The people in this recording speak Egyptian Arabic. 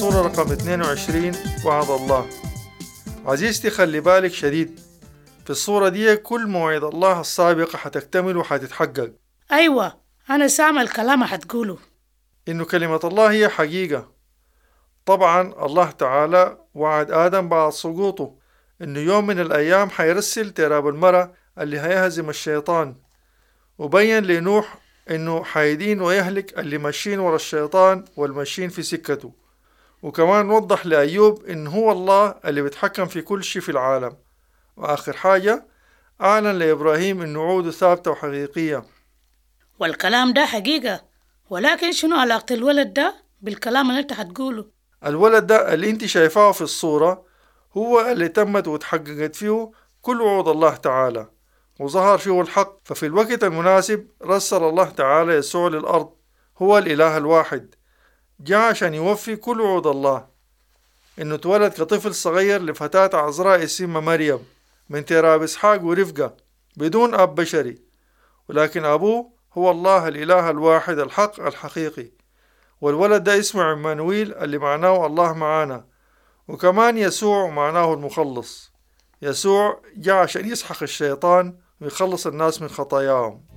الصورة رقم 22 وعد الله عزيزتي خلي بالك شديد في الصورة دي كل مواعيد الله السابقة حتكتمل وحتتحقق أيوة أنا سامع الكلام هتقوله إنه كلمة الله هي حقيقة طبعا الله تعالى وعد آدم بعد سقوطه إنه يوم من الأيام حيرسل تراب المرأة اللي هيهزم الشيطان وبين لنوح إنه حيدين ويهلك اللي ماشيين ورا الشيطان والماشيين في سكته وكمان وضح لأيوب إن هو الله اللي بيتحكم في كل شيء في العالم وآخر حاجة أعلن لإبراهيم إنه عوده ثابتة وحقيقية والكلام ده حقيقة ولكن شنو علاقة الولد ده بالكلام اللي انت هتقوله الولد ده اللي انت شايفاه في الصورة هو اللي تمت وتحققت فيه كل وعود الله تعالى وظهر فيه الحق ففي الوقت المناسب رسل الله تعالى يسوع للأرض هو الإله الواحد جاء عشان يوفي كل وعود الله إنه اتولد كطفل صغير لفتاة عذراء اسمها مريم من تراب إسحاق ورفقة بدون أب بشري ولكن أبوه هو الله الإله الواحد الحق الحقيقي والولد ده اسمه عمانويل اللي معناه الله معانا وكمان يسوع معناه المخلص يسوع جاء عشان يسحق الشيطان ويخلص الناس من خطاياهم